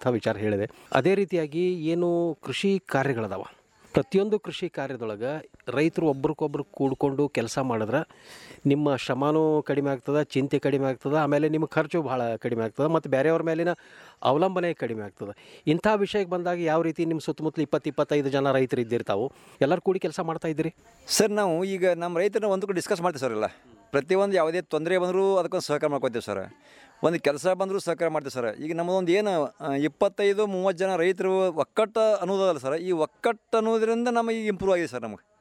ಅನ್ನುವಂಥ ವಿಚಾರ ಹೇಳಿದೆ ಅದೇ ರೀತಿಯಾಗಿ ಏನು ಕೃಷಿ ಕಾರ್ಯಗಳದಾವ ಪ್ರತಿಯೊಂದು ಕೃಷಿ ಕಾರ್ಯದೊಳಗೆ ರೈತರು ಒಬ್ರಿಗೊಬ್ರು ಕೂಡ್ಕೊಂಡು ಕೆಲಸ ಮಾಡಿದ್ರೆ ನಿಮ್ಮ ಶ್ರಮನೂ ಕಡಿಮೆ ಆಗ್ತದೆ ಚಿಂತೆ ಕಡಿಮೆ ಆಗ್ತದೆ ಆಮೇಲೆ ನಿಮ್ಮ ಖರ್ಚು ಭಾಳ ಕಡಿಮೆ ಆಗ್ತದೆ ಮತ್ತು ಬೇರೆಯವ್ರ ಮೇಲಿನ ಅವಲಂಬನೆ ಕಡಿಮೆ ಆಗ್ತದೆ ಇಂಥ ವಿಷಯಕ್ಕೆ ಬಂದಾಗ ಯಾವ ರೀತಿ ನಿಮ್ಮ ಸುತ್ತಮುತ್ತಲು ಇಪ್ಪತ್ತು ಇಪ್ಪತ್ತೈದು ಜನ ರೈತರು ಇದ್ದಿರ್ತಾವೆ ಎಲ್ಲರೂ ಕೂಡಿ ಕೆಲಸ ಮಾಡ್ತಾ ಇದ್ದೀರಿ ಸರ್ ನಾವು ಈಗ ನಮ್ಮ ರೈತರನ್ನ ಒಂದು ಕಡೆ ಡಿಸ್ಕಸ್ ಮಾಡ್ತೀವಿ ಸರ್ ಎಲ್ಲ ಪ್ರತಿಯೊಂದು ಯಾವುದೇ ತೊಂದರೆ ಬಂದರೂ ಅದಕ್ಕೊಂದು ಸಹಕಾರ ಮಾಡ್ಕೊತೀವಿ ಸರ್ ಒಂದು ಕೆಲಸ ಬಂದರೂ ಸಹಕಾರ ಮಾಡ್ತೀವಿ ಸರ್ ಈಗ ನಮ್ಮದೊಂದು ಏನು ಆ, ಇಪ್ಪತ್ತೈದು ಮೂವತ್ತು ಜನ ರೈತರು ಒಕ್ಕಟ್ಟು ಅನ್ನೋದಲ್ಲ ಸರ್ ಈ ಒಕ್ಕಟ್ಟು ಅನ್ನೋದ್ರಿಂದ ನಮಗೆ ಇಂಪ್ರೂವ್ ಆಗಿದೆ ಸರ್ ನಮಗೆ